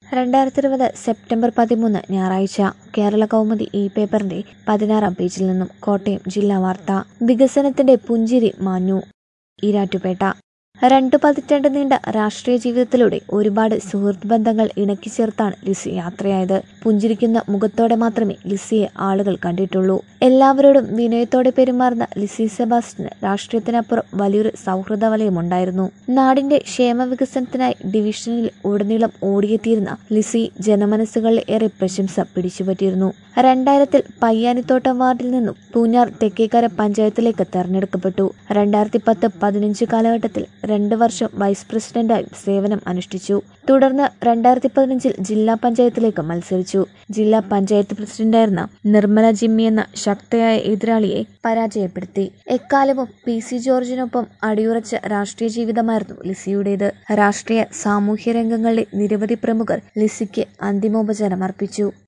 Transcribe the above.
രണ്ടായിരത്തി ഇരുപത് സെപ്റ്റംബർ പതിമൂന്ന് ഞായറാഴ്ച കേരള കൗമുദി ഈ പേപ്പറിന്റെ പതിനാറാം പേജിൽ നിന്നും കോട്ടയം ജില്ലാ വാർത്ത വികസനത്തിന്റെ പുഞ്ചിരി മാഞ്ഞു ഈരാറ്റുപേട്ട രണ്ടു പതിറ്റാണ്ട് നീണ്ട രാഷ്ട്രീയ ജീവിതത്തിലൂടെ ഒരുപാട് സുഹൃത്ത് ബന്ധങ്ങൾ ഇണക്കി ചേർത്താണ് ലിസി യാത്രയായത് പുഞ്ചിരിക്കുന്ന മുഖത്തോടെ മാത്രമേ ലിസിയെ ആളുകൾ കണ്ടിട്ടുള്ളൂ എല്ലാവരോടും വിനയത്തോടെ പെരുമാറുന്ന ലിസി സെബാസ്റ്റിന് രാഷ്ട്രീയത്തിനപ്പുറം വലിയൊരു സൗഹൃദ വലയമുണ്ടായിരുന്നു നാടിന്റെ ക്ഷേമ വികസനത്തിനായി ഡിവിഷനിൽ ഉടനീളം ഓടിയെത്തിയിരുന്ന ലിസി ജനമനസ്സുകളിൽ ഏറെ പ്രശംസ പിടിച്ചുപറ്റിയിരുന്നു രണ്ടായിരത്തിൽ പയ്യാനിത്തോട്ടം വാർഡിൽ നിന്നും പൂഞ്ഞാർ തെക്കേക്കര പഞ്ചായത്തിലേക്ക് തെരഞ്ഞെടുക്കപ്പെട്ടു രണ്ടായിരത്തി പത്ത് പതിനഞ്ച് കാലഘട്ടത്തിൽ രണ്ട് വർഷം വൈസ് പ്രസിഡന്റായും സേവനം അനുഷ്ഠിച്ചു തുടർന്ന് രണ്ടായിരത്തി പതിനഞ്ചിൽ ജില്ലാ പഞ്ചായത്തിലേക്ക് മത്സരിച്ചു ജില്ലാ പഞ്ചായത്ത് പ്രസിഡന്റായിരുന്ന നിർമ്മല ജിമ്മി എന്ന ശക്തയായ എതിരാളിയെ പരാജയപ്പെടുത്തി എക്കാലവും പി സി ജോർജിനൊപ്പം അടിയുറച്ച രാഷ്ട്രീയ ജീവിതമായിരുന്നു ലിസിയുടേത് രാഷ്ട്രീയ സാമൂഹ്യ രംഗങ്ങളിലെ നിരവധി പ്രമുഖർ ലിസിക്ക് അന്തിമോപചാരം അർപ്പിച്ചു